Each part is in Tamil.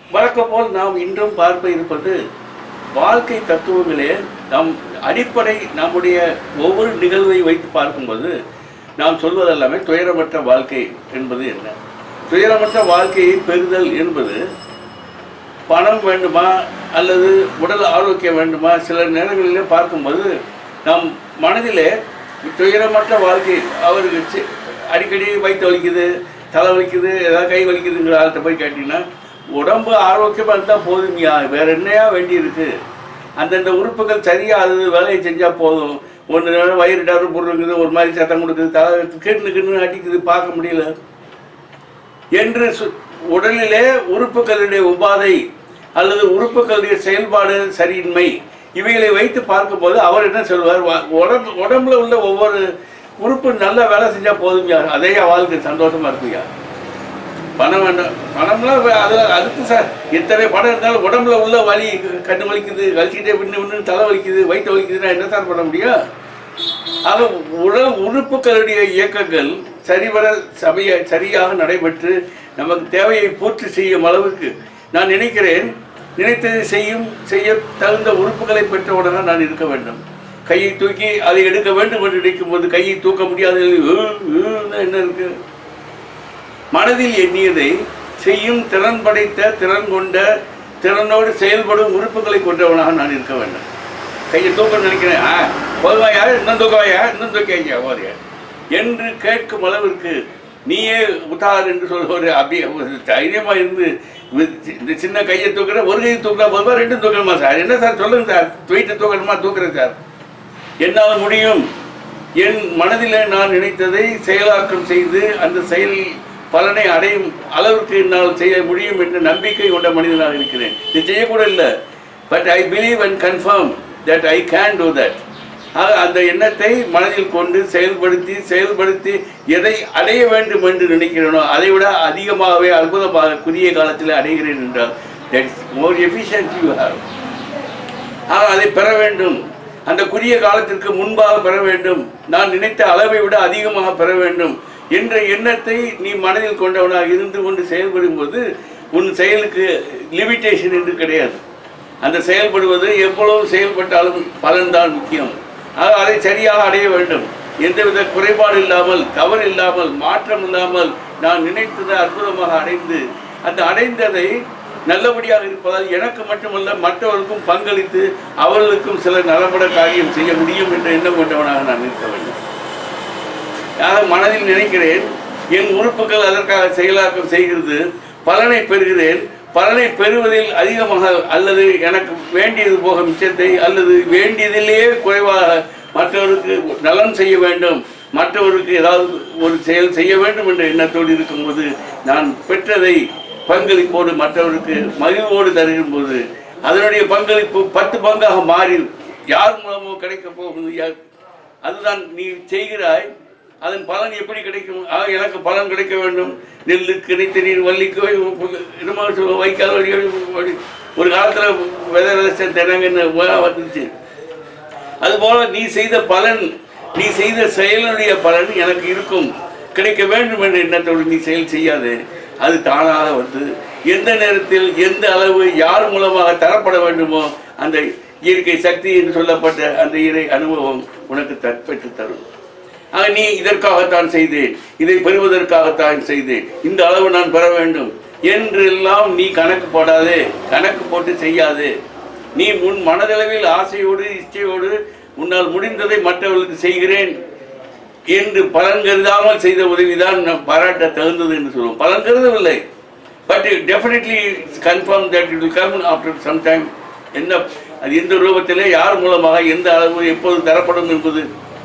வழக்கம் போல் நாம் இன்றும் பார்க்க இருப்பது வாழ்க்கை தத்துவங்களே நம் அடிப்படை நம்முடைய ஒவ்வொரு நிகழ்வை வைத்து பார்க்கும்போது நாம் சொல்வதெல்லாமே துயரமற்ற வாழ்க்கை என்பது என்ன துயரமற்ற வாழ்க்கையை பெறுதல் என்பது பணம் வேண்டுமா அல்லது உடல் ஆரோக்கியம் வேண்டுமா சில நேரங்களிலே பார்க்கும்போது நம் மனதிலே துயரமற்ற வாழ்க்கை அவருக்கு சி- அடிக்கடி வயிற்று வலிக்குது தலை வலிக்குது ஏதாவது கை வலிக்குதுங்கிற ஆள்கிட்ட போய் கேட்டிங்கன்னா உடம்பு ஆரோக்கியமாக இருந்தால் போதுங்கய்யா வேற என்னையா வேண்டியிருக்கு அந்தந்த உறுப்புகள் சரியாக அது வேலையை செஞ்சால் போதும் ஒன்று நேரம் வயிறு டரு பொருளுங்குது ஒரு மாதிரி சத்தம் கொடுக்குது தலை கிண்ணு கிண்ணு அடிக்குது பார்க்க முடியல என்று சு- உடலிலே உறுப்புகளுடைய உபாதை அல்லது உறுப்புகளுடைய செயல்பாடு சரியின்மை இவைகளை வைத்து பார்க்கும்போது அவர் என்ன சொல்வார் வா- உடம்பு உடம்புல உள்ள ஒவ்வொரு உறுப்பு நல்லா வேலை செஞ்சா போதுங்க அதே வாழ்க்கை சந்தோஷமா இருக்குயா பணம் வேண்டாம் பணம்லாம் வே- அது அதுக்கு சார் எத்தனை பணம் இருந்தாலும் உடம்புல உள்ள வலி கண்ணு வலிக்குது வலிக்கிட்டே விண்ணு விண்ணு தலை வலிக்குது வயிற்று வலிக்குதுன்னா என்ன சார் பண்ண முடியும் ஆக உடல் உறுப்புகளுடைய இயக்கங்கள் சரிவர சமய சரியாக நடைபெற்று நமக்கு தேவையை பூர்த்தி செய்யும் அளவுக்கு நான் நினைக்கிறேன் நினைத்ததை செய்யும் செய்ய தகுந்த உறுப்புகளை பெற்றவுடனே நான் இருக்க வேண்டும் கையை தூக்கி அதை எடுக்க வேண்டும் என்று நினைக்கும் போது கையை தூக்க முடியாத என்ன இருக்கு மனதில் எண்ணியதை செய்யும் திறன் படைத்த திறன் கொண்ட திறனோடு செயல்படும் உறுப்புகளை கொண்டவனாக நான் இருக்க வேண்டும் கையை தூக்க நினைக்கிறேன் ஆ போதுவாயா இன்னும் தூக்கவாயா இன்னும் தூக்கியா போதையா என்று கேட்கும் அளவிற்கு நீயே உத்தார் என்று சொல்லுவார் அப்படியே ஒரு தைரியமா இருந்து வி- இந்த சின்ன கையை தூக்குற ஒரு கையை தூக்கினா போதுமா ரெண்டும் தூக்கணுமா சார் என்ன சார் சொல்லுங்க சார் வெயிட்டை தூக்கணுமா தூக்குறேன் சார் என்னால் முடியும் என் மனதிலே நான் நினைத்ததை செயலாக்கம் செய்து அந்த செயல் பலனை அடையும் அளவுக்கு என்னால் செய்ய முடியும் என்ற நம்பிக்கை கொண்ட மனிதனாக இருக்கிறேன் இது செய்யக்கூட இல்லை but I believe and confirm that I can do that ஆக அந்த எண்ணத்தை மனதில் கொண்டு செயல்படுத்தி செயல்படுத்தி எதை அடைய வேண்டும் என்று நினைக்கிறேனோ அதை விட அதிகமாகவே அற்புதமாக குறுகிய காலத்தில் அடைகிறேன் என்றால் that's more efficient you have ஆக அதை பெற வேண்டும் அந்த குறுகிய காலத்திற்கு முன்பாக பெற வேண்டும் நான் நினைத்த அளவை விட அதிகமாக பெற வேண்டும் என்ற எண்ணத்தை நீ மனதில் கொண்டவனாக இருந்து கொண்டு செயல்படும் போது உன் செயலுக்கு லிமிட்டேஷன் என்று கிடையாது அந்த செயல்படுவது எவ்வளவு செயல்பட்டாலும் பலன்தான் முக்கியம் ஆக அதை சரியாக அடைய வேண்டும் எந்தவித குறைபாடு இல்லாமல் தவறு இல்லாமல் மாற்றம் இல்லாமல் நான் நினைத்ததை அற்புதமாக அடைந்து அந்த அடைந்ததை நல்லபடியாக இருப்பதால் எனக்கு மட்டுமல்ல மற்றவர்களுக்கும் பங்களித்து அவர்களுக்கும் சில நலப்பட காரியம் செய்ய முடியும் என்ற எண்ணம் கொண்டவனாக நான் இருக்க வேண்டும் ஆக மனதில் நினைக்கிறேன் என் உறுப்புகள் அதற்காக செயலாக்கம் செய்கிறது பலனை பெறுகிறேன் பலனை பெறுவதில் அதிகமாக அல்லது எனக்கு வேண்டியது போக மிச்சத்தை அல்லது வேண்டியதிலேயே குறைவாக மற்றவருக்கு நலன் செய்ய வேண்டும் மற்றவருக்கு ஏதாவது ஒரு செயல் செய்ய வேண்டும் என்ற எண்ணத்தோடு இருக்கும்போது நான் பெற்றதை பங்களிப்போடு மற்றவருக்கு மகிழ்வோடு தருகும்போது அதனுடைய பங்களிப்பு பத்து பங்காக மாறி யார் மூலமோ கிடைக்க போகுது யார் அதுதான் நீ செய்கிறாய் அதன் பலன் எப்படி கிடைக்கும் ஆக எனக்கு பலன் கிடைக்க வேண்டும் நெல்லு கிடைத்த நீர் வள்ளிக்கு என்னமோ சொல்ல வைக்காத வழி வழி. ஒரு காலத்தில் விதை விதைச்ச தினங்கன்னு வந்துச்சு அதுபோல நீ செய்த பலன் நீ செய்த செயலுடைய பலன் எனக்கு இருக்கும் கிடைக்க வேண்டும் என்ற எண்ணத்தோடு நீ செயல் செய்யாது அது தானாக வந்து எந்த நேரத்தில் எந்த அளவு யார் மூலமாக தரப்பட வேண்டுமோ அந்த இயற்கை சக்தி என்று சொல்லப்பட்ட அந்த இறை அனுபவம் உனக்கு தற்பெற்று தரும் ஆக நீ இதற்காகத்தான் செய்தேன் இதை பெறுவதற்காகத்தான் செய்தேன் இந்த அளவு நான் பெற வேண்டும் என்றெல்லாம் நீ கணக்கு போடாதே கணக்கு போட்டு செய்யாதே நீ உன் மனதளவில் ஆசையோடு இச்சையோடு உன்னால் முடிந்ததை மற்றவர்களுக்கு செய்கிறேன் என்று பலன் கருதாமல் செய்த உதவிதான் நாம் பாராட்ட தகுந்தது என்று சொல்லுவோம் பலன் கருதவில்லை but definitely confirm that it come after some time என்ன அது எந்த ரூபத்திலே யார் மூலமாக எந்த அளவு எப்போது தரப்படும் என்பது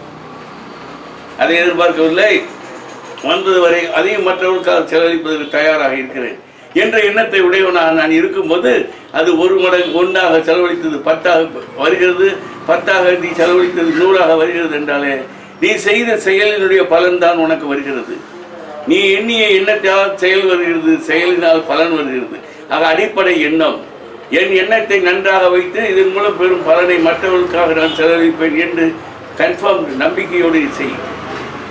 அதை எதிர்பார்க்கவில்லை வந்தது வரை அதையும் மற்றவர்களுக்காக செலவழிப்பதற்கு தயாராக இருக்கிறேன் என்ற எண்ணத்தை உடையவனாக நான் இருக்கும்போது அது ஒரு மடங்கு ஒன்றாக செலவழித்தது பத்தாக வருகிறது பத்தாக நீ செலவழித்தது நூறாக வருகிறது என்றாலே நீ செய்த செயலினுடைய பலன்தான் உனக்கு வருகிறது நீ எண்ணிய எண்ணத்தால் செயல் வருகிறது செயலினால் பலன் வருகிறது ஆக அடிப்படை எண்ணம் என் எண்ணத்தை நன்றாக வைத்து இதன் மூலம் பெறும் பலனை மற்றவர்களுக்காக நான் செலவழிப்பேன் என்று கன்ஃபார்ம் நம்பிக்கையோடு செய்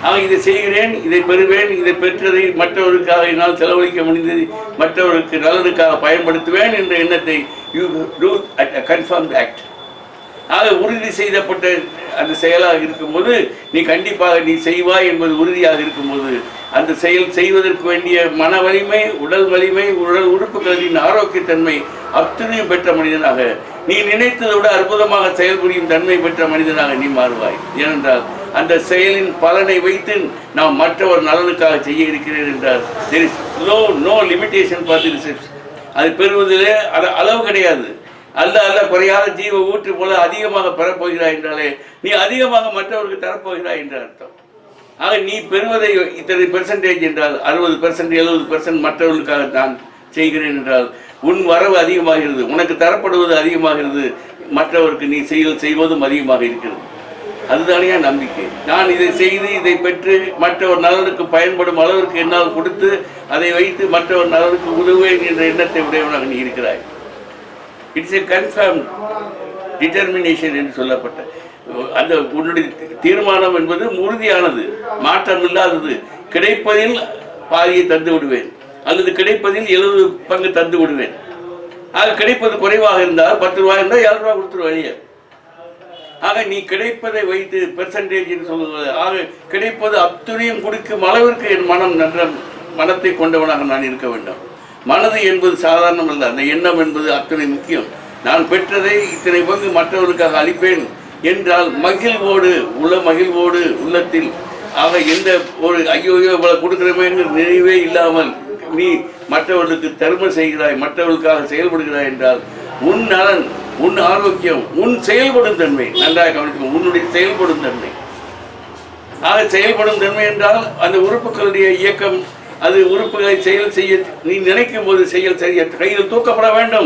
அவன் இதை செய்கிறேன் இதை பெறுவேன் இதை பெற்றதை மற்றவருக்காக என்னால் செலவழிக்க முடிந்தது மற்றவருக்கு நலனுக்காக பயன்படுத்துவேன் என்ற எண்ணத்தை you do at confirm act ஆக உறுதி செய்யப்பட்ட அந்த செயலாக இருக்கும்போது நீ கண்டிப்பாக நீ செய்வாய் என்பது உறுதியாக இருக்கும்போது அந்த செயல் செய்வதற்கு வேண்டிய மன வலிமை உடல் வலிமை உடல் உறுப்புகளின் ஆரோக்கியத்தன்மை அத்தனையும் பெற்ற மனிதனாக நீ நினைத்ததை விட அற்புதமாக செயல்புரியும் தன்மை பெற்ற மனிதனாக நீ மாறுவாய் ஏனென்றால் அந்த செயலின் பலனை வைத்து நாம் மற்றவர் நலனுக்காக செய்ய இருக்கிறேன் என்றால் there is no no limitation for the receipt அது பெறுவதிலே அது அளவு கிடையாது அல்ல அல்ல குறையாத ஜீவ ஊற்று போல அதிகமாக பெறப்போகிறாய் என்றாலே நீ அதிகமாக மற்றவருக்கு தரப்போகிறாய் என்ற அர்த்தம் ஆக நீ பெறுவதை இத்தனை பெர்சன்டேஜ் என்றால் அறுபது பெர்சன்ட் எழுபது பெர்சன்ட் மற்றவர்களுக்காக நான் செய்கிறேன் என்றால் உன் வரவு அதிகமாகிறது உனக்கு தரப்படுவது அதிகமாகிறது மற்றவருக்கு நீ செயல் செய்வதும் அதிகமாக இருக்கிறது அதுதானே நம்பிக்கை நான் இதை செய்து இதை பெற்று மற்றவர் நலனுக்கு பயன்படும் அளவிற்கு என்னால் கொடுத்து அதை வைத்து மற்றவர் நலனுக்கு உதவுவேன் என்ற எண்ணத்தை உடையவனாக நீ இருக்கிறாய் இட்ஸ் ஏ கன்ஃபார்ம் டிட்டர்மினேஷன் என்று சொல்லப்பட்ட அந்த உன்னுடைய தீர்மானம் என்பது உறுதியானது மாற்றம் இல்லாதது கிடைப்பதில் பாதியை தந்து விடுவேன் அல்லது கிடைப்பதில் எழுபது பங்கு தந்து விடுவேன் ஆக கிடைப்பது குறைவாக இருந்தால் பத்து ரூபாய் இருந்தால் ஏழு ரூபாய் கொடுத்துரு வழியை ஆக நீ கிடைப்பதை வைத்து பெர்சன்டேஜ் என்று சொல்லுவது ஆக கிடைப்பது அத்துணையும் கொடுக்கும் அளவிற்கு என் மனம் நன்ற மனத்தை கொண்டவனாக நான் இருக்க வேண்டும் மனது என்பது சாதாரணம் அல்ல அந்த எண்ணம் என்பது அத்தனை முக்கியம் நான் பெற்றதை இத்தனை பங்கு மற்றவர்களுக்காக அளிப்பேன் என்றால் மகிழ்வோடு உள்ள மகிழ்வோடு உள்ளத்தில் ஆக எந்த ஒரு ஐயோ ஐயோ இவ்வளவு கொடுக்குறமேங்கிற நினைவே இல்லாமல் நீ மற்றவர்களுக்கு தர்மம் செய்கிறாய் மற்றவர்களுக்காக செயல்படுகிறாய் என்றால் உன் நலன் உன் ஆரோக்கியம் உன் செயல்படும் தன்மை நன்றாக கவனிக்கும் உன்னுடைய செயல்படும் தன்மை ஆக செயல்படும் தன்மை என்றால் அந்த உறுப்புகளுடைய இயக்கம் அது உறுப்புகளை செயல் செய்ய நீ நினைக்கும் போது செயல் செய்ய கையில் தூக்கப்பட வேண்டும்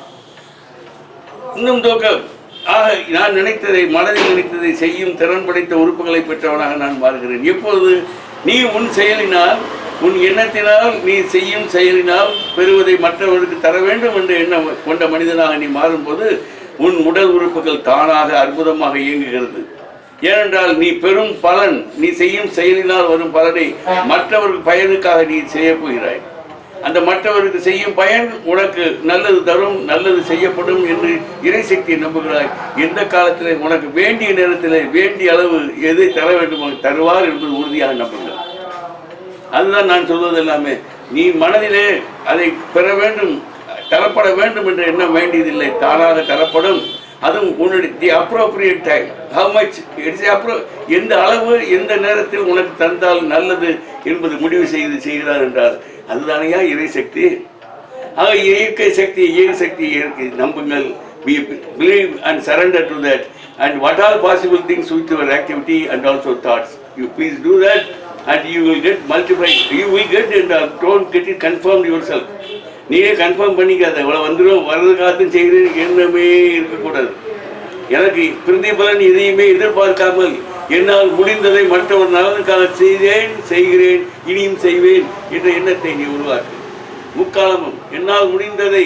இன்னும் தூக்கம் ஆக நான் நினைத்ததை மனதில் நினைத்ததை செய்யும் திறன் படைத்த உறுப்புகளை பெற்றவனாக நான் மாறுகிறேன் எப்பொழுது நீ உன் செயலினால் உன் எண்ணத்தினால் நீ செய்யும் செயலினால் பெறுவதை மற்றவர்களுக்கு தர வேண்டும் என்ற எண்ணம் கொண்ட மனிதனாக நீ மாறும்போது உன் உடல் உறுப்புகள் தானாக அற்புதமாக இயங்குகிறது ஏனென்றால் நீ பெறும் பலன் நீ செய்யும் செயலினால் வரும் பலனை மற்றவர்கள் பயனுக்காக நீ செய்ய போகிறாய் அந்த மற்றவருக்கு செய்யும் பயன் உனக்கு நல்லது தரும் நல்லது செய்யப்படும் என்று இறைசக்தியை நம்புகிறாய் எந்த காலத்திலே உனக்கு வேண்டிய நேரத்திலே வேண்டிய அளவு எதை தர வேண்டுமோ தருவார் என்பது உறுதியாக நம்புகிறார் அதுதான் நான் சொல்வது எல்லாமே நீ மனதிலே அதை பெற வேண்டும் தரப்பட வேண்டும் என்ற எண்ணம் வேண்டியதில்லை தானாக தரப்படும் அதுவும் உன்னுடைய the appropriate time how much it's அப்ரோ எந்த அளவு எந்த நேரத்தில் உனக்கு தந்தால் நல்லது என்பது முடிவு செய்து செய்கிறார் என்றார் அதுதானையா இறை சக்தி ஆக இயற்கை சக்தி இயற்கை சக்தி இயற்கை நம்புங்கள் believe and surrender to that and what all possible things with your activity and also thoughts you please do that and you will get multiply you will get and don't get it confirm yourself நீயே கன்ஃபார்ம் பண்ணிக்காத இவ்வளோ வந்துடும் வர்றது காத்தும் செய்கிறேன் எண்ணமே இருக்கக்கூடாது எனக்கு பிரதிபலன் எதையுமே எதிர்பார்க்காமல் என்னால் முடிந்ததை மற்றவர் நலனுக்காக செய்தேன் செய்கிறேன் இனியும் செய்வேன் என்ற எண்ணத்தை நீ உருவாக்கு முக்காலமும் என்னால் முடிந்ததை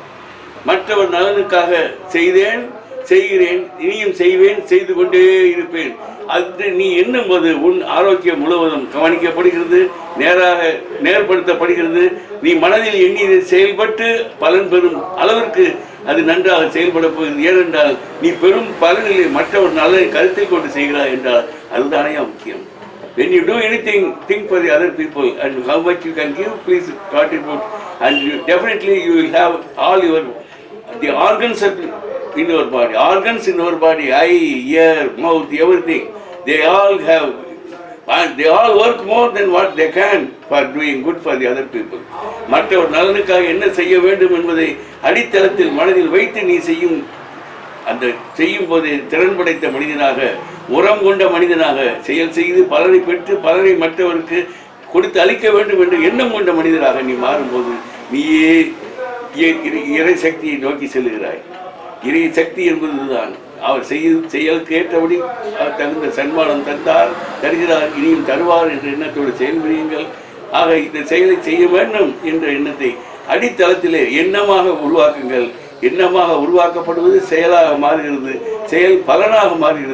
மற்றவர் நலனுக்காக செய்தேன் செய்கிறேன் இனியும் செய்வேன் செய்து கொண்டே இருப்பேன் அது நீ எண்ணும்போது உன் ஆரோக்கியம் முழுவதும் கவனிக்கப்படுகிறது நேராக நேர்படுத்தப்படுகிறது நீ மனதில் எண்ணியதை செயல்பட்டு பலன் பெறும் அளவிற்கு அது நன்றாக செயல்பட போகிறது ஏனென்றால் நீ பெரும் பலனிலே மற்றவர் நலனை கருத்தில் கொண்டு செய்கிறாய் என்றால் அதுதானே முக்கியம் when you do anything think for the other people and how much you can give please contribute and you, definitely you will have all your the organs of in your body organs in your body eye ear mouth everything they all have and they all work more than what they can for doing good for the other people மற்றவர் நலனுக்காக என்ன செய்ய வேண்டும் என்பதை அடித்தளத்தில் மனதில் வைத்து நீ செய்யும் அந்த செய்யும் போது திறன் படைத்த மனிதனாக உரம் கொண்ட மனிதனாக செயல் செய்து பலனை பெற்று பலனை மற்றவருக்கு கொடுத்து அளிக்க வேண்டும் என்ற எண்ணம் கொண்ட மனிதனாக நீ மாறும்போது நீயே இய- இறை- இறை சக்தியை நோக்கி செல்லுகிறாய் இறை சக்தி என்பதுதான் அவர் செய்ய செயலுக்கு ஏற்றபடி அவர் தகுந்த சன்மானம் தந்தார் தருகிறார் இனியும் தருவார் என்ற எண்ணத்தோடு செயல்புரியுங்கள் ஆக இந்த செயலை செய்ய வேண்டும் என்ற எண்ணத்தை அடித்தளத்திலே எண்ணமாக உருவாக்குங்கள் எண்ணமாக உருவாக்கப்படுவது செயலாக மாறுகிறது செயல் பலனாக மாறுகிறது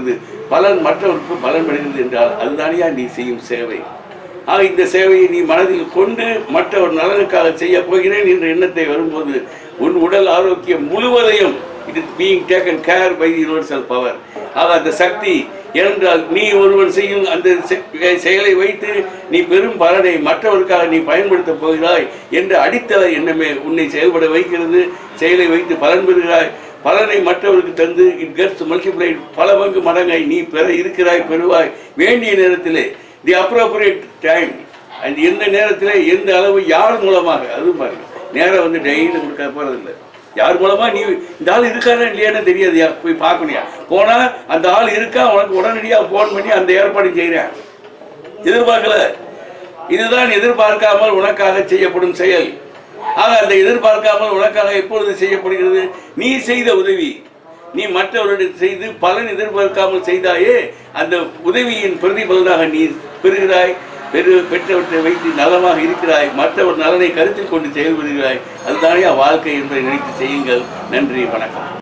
பலன் மற்றவருக்கு பலன் பெறுகிறது என்றால் அதுதானியா நீ செய்யும் சேவை ஆக இந்த சேவையை நீ மனதில் கொண்டு மற்றவர் நலனுக்காக செய்ய போகிறேன் என்ற எண்ணத்தை வரும்போது உன் உடல் ஆரோக்கியம் முழுவதையும் it is being taken care by universal power ஆக அந்த சக்தி ஏனென்றால் நீ ஒருவன் செய்யும் அந்த செ- செயலை வைத்து நீ பெரும் பலனை மற்றவருக்காக நீ பயன்படுத்தப் போகிறாய் என்ற அடித்தள எண்ணமே உன்னை செயல்பட வைக்கிறது செயலை வைத்து பலன் பெறுகிறாய் பலனை மற்றவருக்கு தந்து இட் கெட்ஸ் மல்டிப்ளை பல பங்கு மடங்கை நீ பெற இருக்கிறாய் பெறுவாய் வேண்டிய நேரத்திலே தி அப்ரோப்ரியேட் டைம் அது எந்த நேரத்தில் எந்த அளவு யார் மூலமாக அதுவும் பாருங்க நேரம் வந்து டெய்லி கொடுக்க போகிறதில்ல யார் மூலமா நீ இந்த ஆள் இருக்காரா இல்லையான்னு தெரியாதுயா போய் பார்க்கணுயா போனா அந்த ஆள் இருக்கா உனக்கு உடனடியாக ஃபோன் பண்ணி அந்த ஏற்பாடு செய்கிறேன் எதிர்பார்க்கல இதுதான் எதிர்பார்க்காமல் உனக்காக செய்யப்படும் செயல் ஆக அந்த எதிர்பார்க்காமல் உனக்காக எப்பொழுது செய்யப்படுகிறது நீ செய்த உதவி நீ மற்றவரிடம் செய்து பலன் எதிர்பார்க்காமல் செய்தாயே அந்த உதவியின் பிரதிபலனாக நீ பெறுகிறாய் பெரு பெற்றவற்றை வைத்து நலமாக இருக்கிறாய் மற்றவர் நலனை கருத்தில் கொண்டு செயல்படுகிறாய் அதுதானே வாழ்க்கை என்பதை நினைத்து செய்யுங்கள் நன்றி வணக்கம்